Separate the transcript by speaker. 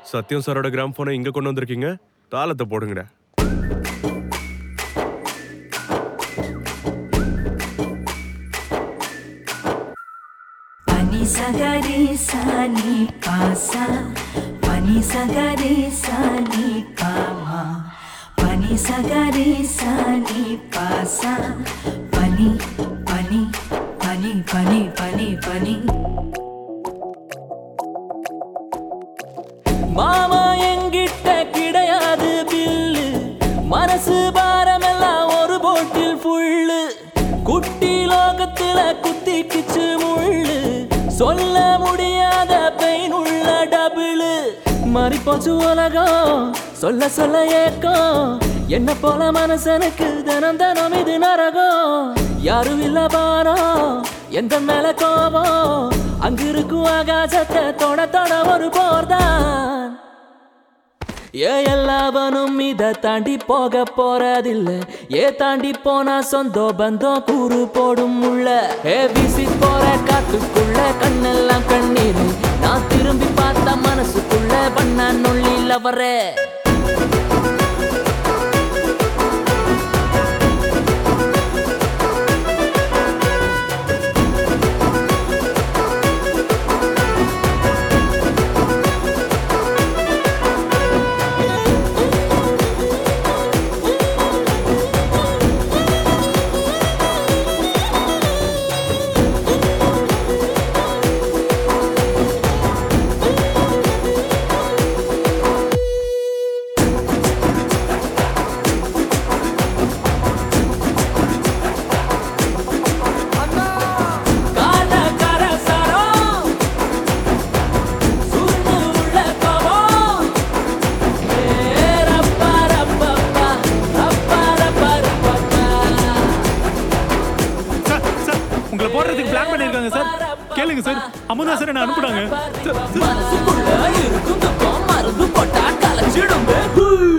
Speaker 1: சத்யம் சாரோட கிராம் போனை இங்க கொண்டு வந்திருக்கீங்க தாளத்தை போடுங்கடா
Speaker 2: పని సగరి సాని పాసా పని సగరి సాని పామా పని సగరి సాని పాసా పని పని పని పని పని పని
Speaker 3: மாமா எங்கிட்ட கிடையாது பில்லு மனசு பாரமெல்லாம் ஒரு போட்டில் ஃபுல்லு குட்டி லோகத்துல குத்திக்கிச்சு முள்ளு சொல்ல முடியாத பெயின் உள்ள டபுளு மாறிப்போச்சு உலகம் சொல்ல சொல்ல ஏக்கம் என்ன போல மனசனுக்கு தினம் தினம் இது நரகம் யாரும் இல்ல பாரம் எந்த மேல கோபம் அங்க இருக்கும் ஆகாசத்தை தொட தொட ஒரு போர்தான் ஏ எல்லாவனும் இத தாண்டி போக போறதில்ல ஏ தாண்டி போனா சொந்தோ பந்தோ கூறு போடும் உள்ள ஏ வீசி போற காத்துக்குள்ள கண்ணெல்லாம் கண்ணீர் நான் திரும்பி பார்த்த மனசுக்குள்ள பண்ண நொல்லில வர கால கரசரம் சுருண்டு உள்ள கோபம் ஏ ரப்பா ரப்பப்பா ரப்பா ரப்பா ரப்பப்பா
Speaker 4: சார் சார் உங்களை போடுறதுக்கு பிளான் பண்ணியிருக்காங்க சார் கேளுங்க சார் அமுதா சார் என்ன அனுப்புனாங்க சார், சார்
Speaker 3: மனசுக்குள்ள இருக்கும் துக்கம் மருந்து போட்டா கலைச்சிடும்